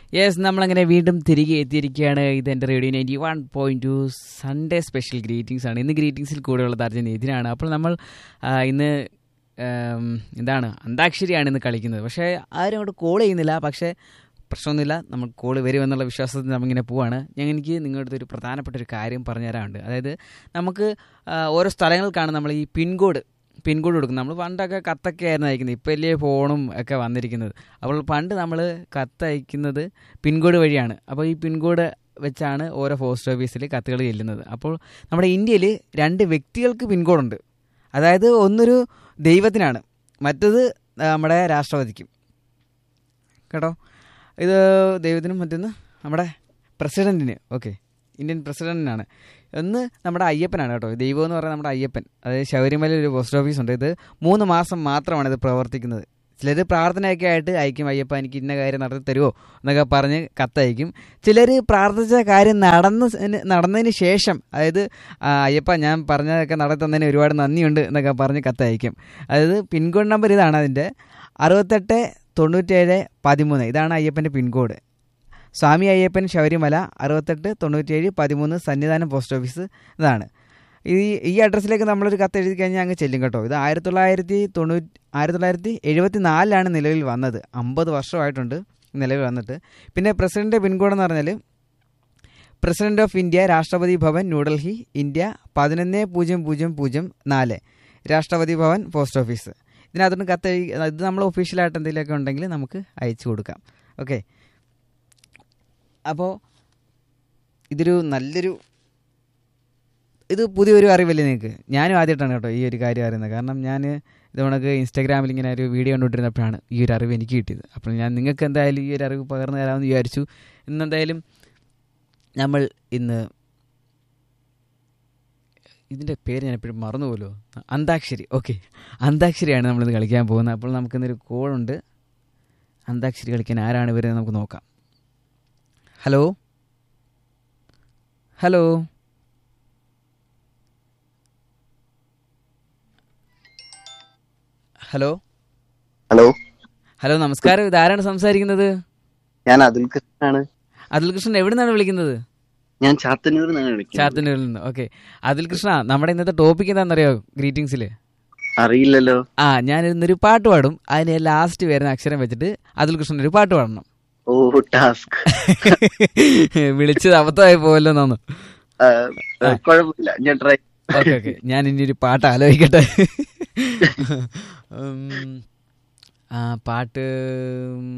yes നമ്മളങ്ങനെ വീണ്ടും തിരികെ എത്തിയിരിക്കുകയാണ് ഇത് എൻ്റെ radio ninety one point two Sunday special greetings ആണ് ഇന്ന് ഗ്രീറ്റിംഗ്സിൽ കൂടെയുള്ളത് അർജുൻ ഇതിനാണ് അപ്പോൾ നമ്മൾ ആ, ഇന്ന് ഉം, എന്താണ് അന്താക്ഷരിയാണ് ഇന്ന് കളിക്കുന്നത് പക്ഷേ ആരും അങ്ങോട്ട് കോൾ ചെയ്യുന്നില്ല പക്ഷേ പ്രശ്നമൊന്നുമില്ല നമ്മൾ കോൾ വരുമെന്നുള്ള വിശ്വാസത്തിൽ നമ്മളിങ്ങനെ പോവാണ് ഞാൻ എനിക്ക് നിങ്ങളുടെ അടുത്ത് ഒരു പ്രധാനപ്പെട്ട ഒരു കാര്യം പറഞ്ഞു തരാനുണ്ട് അതായത് നമുക്ക് ആ, ഓരോ സ്ഥലങ്ങൾക്കാണ് നമ്മൾ ഈ പിൻകോഡ് പിൻകോഡ് കൊടുക്കുന്നത് നമ്മൾ പണ്ടൊക്കെ കത്തൊക്കെ ആയിരുന്നു അയക്കുന്നത് ഇപ്പം വലിയ ഫോണും ഒക്കെ വന്നിരിക്കുന്നത് അപ്പോൾ പണ്ട് നമ്മൾ കത്ത് അയക്കുന്നത് പിൻകോഡ് വഴിയാണ് അപ്പോൾ ഈ പിൻകോഡ് വെച്ചാണ് ഓരോ പോസ്റ്റ് ഓഫീസിൽ കത്തുകൾ ചെല്ലുന്നത് അപ്പോൾ നമ്മുടെ ഇന്ത്യയിൽ രണ്ട് വ്യക്തികൾക്ക് പിൻകോഡുണ്ട് അതായത് ഒന്നൊരു ദൈവത്തിനാണ് മറ്റത് ആ, നമ്മുടെ രാഷ്ട്രപതിക്കും കേട്ടോ ഇത് ദൈവത്തിനും മറ്റൊന്ന് നമ്മുടെ പ്രസിഡൻറ്റിന് ഓക്കെ ഇന്ത്യൻ പ്രസിഡന്റിനാണ് ഒന്ന് നമ്മുടെ അയ്യപ്പനാണ് കേട്ടോ ദൈവം എന്ന് പറയുന്നത് നമ്മുടെ അയ്യപ്പൻ അതായത് ശബരിമലയിൽ ഒരു പോസ്റ്റ് ഓഫീസ് ഉണ്ട് ഇത് മൂന്ന് മാസം മാത്രമാണ് ഇത് പ്രവർത്തിക്കുന്നത് ചിലർ പ്രാർത്ഥനയൊക്കെ ആയിട്ട് അയക്കും അയ്യപ്പ എനിക്ക് ഇന്ന കാര്യം നടത്തി തരുമോ എന്നൊക്കെ പറഞ്ഞ് കത്തയക്കും ചിലർ പ്രാർത്ഥിച്ച കാര്യം നടന്ന നടന്നതിന് ശേഷം അതായത് ആ, അയ്യപ്പ ഞാൻ പറഞ്ഞതൊക്കെ നടത്തി തന്നതിന് ഒരുപാട് നന്ദിയുണ്ട് എന്നൊക്കെ പറഞ്ഞ് കത്തയക്കും അതായത് പിൻകോഡ് നമ്പർ ഇതാണ് അതിൻ്റെ അറുപത്തെട്ട് തൊണ്ണൂറ്റേഴ് പതിമൂന്ന് ഇതാണ് അയ്യപ്പൻ്റെ പിൻകോഡ് സ്വാമി അയ്യപ്പൻ ശബരിമല അറുപത്തെട്ട് തൊണ്ണൂറ്റേഴ് പതിമൂന്ന് സന്നിധാനം പോസ്റ്റ് ഓഫീസ് ഇതാണ് ഈ ഈ അഡ്രസ്സിലേക്ക് നമ്മളൊരു കത്ത് എഴുതി കഴിഞ്ഞാൽ അങ്ങ് ചെല്ലും കേട്ടോ ഇത് ആയിരത്തി തൊള്ളായിരത്തി തൊണ്ണൂറ്റി ആയിരത്തി തൊള്ളായിരത്തി എഴുപത്തി നാലിലാണ് നിലവിൽ വന്നത് അമ്പത് വർഷമായിട്ടുണ്ട് നിലവിൽ വന്നിട്ട് പിന്നെ പ്രസിഡന്റ് പിൻകോഡ് എന്ന് പറഞ്ഞാൽ പ്രസിഡന്റ് ഓഫ് ഇന്ത്യ രാഷ്ട്രപതി ഭവൻ ന്യൂഡൽഹി ഇന്ത്യ പതിനൊന്ന് പൂജ്യം പൂജ്യം പൂജ്യം നാല് രാഷ്ട്രപതി ഭവൻ പോസ്റ്റ് ഓഫീസ് ഇതിനകത്തോട്ട് കത്ത് എഴുതി ഇത് നമ്മൾ ഒഫീഷ്യലായിട്ട് എന്തെങ്കിലുമൊക്കെ ഉണ്ടെങ്കിൽ നമുക്ക് അയച്ചു കൊടുക്കാം ഓക്കെ അപ്പോൾ ഇതൊരു നല്ലൊരു ഇത് പുതിയൊരു അറിവല്ലേ നിങ്ങൾക്ക് ഞാനും ആദ്യമായിട്ടാണ് കേട്ടോ ഈ ഒരു കാര്യം അറിയുന്നത് കാരണം ഞാൻ ഇത് കണക്ക് ഇൻസ്റ്റാഗ്രാമിൽ ഇങ്ങനെ ഒരു വീഡിയോ കണ്ടുകൊണ്ടിരുന്നപ്പോഴാണ് ഈ ഒരു അറിവ് എനിക്ക് കിട്ടിയത് അപ്പോൾ ഞാൻ നിങ്ങൾക്ക് എന്തായാലും ഈ ഒരു അറിവ് പകർന്നു തരാമെന്ന് വിചാരിച്ചു ഇന്നെന്തായാലും നമ്മൾ ഇന്ന് ഇതിൻ്റെ പേര് ഞാൻ എപ്പോഴും മറന്നുപോലോ അന്താക്ഷരി ഓക്കെ അന്താക്ഷരിയാണ് നമ്മളിന്ന് കളിക്കാൻ പോകുന്നത് അപ്പോൾ നമുക്കിന്നൊരു കോളുണ്ട് അന്താക്ഷരി കളിക്കാൻ ആരാണ് വരുന്നത് നമുക്ക് നോക്കാം hello hello hello hello hello നമസ്കാരം ഇത് ആരാണ് സംസാരിക്കുന്നത് ഞാൻ അതുൽ കൃഷ്ണനാണ് അതുൽ കൃഷ്ണൻ എവിടെ നിന്നാണ് വിളിക്കുന്നത് ഞാൻ ചാത്തന്നൂർ നിന്നാണ് വിളിക്കുന്നത് ചാത്തന്നൂരിൽ നിന്ന് ഓക്കെ അതുൽ കൃഷ്ണ നമ്മുടെ ഇന്നത്തെ ടോപ്പിക് എന്താണെന്നറിയോ ഗ്രീറ്റിംഗ്സിൽ അറിയില്ലല്ലോ ആ ഞാൻ ഇന്നൊരു പാട്ട് പാടും അതിന് ലാസ്റ്റ് വരുന്ന അക്ഷരം വെച്ചിട്ട് അതുൽ കൃഷ്ണൻ ഒരു പാട്ട് പാടണം ഓ ടാസ്ക് വിളിച്ചത് അബദ്ധമായി പോവല്ലോ എന്നാണ് കുഴപ്പമില്ല ഞാൻ ട്രൈ ഓക്കെ ഓക്കെ ഞാൻ ഇനി ഒരു പാട്ട് ആലോചിക്കട്ടെ ഉം, ആ പാട്ട് ഉം,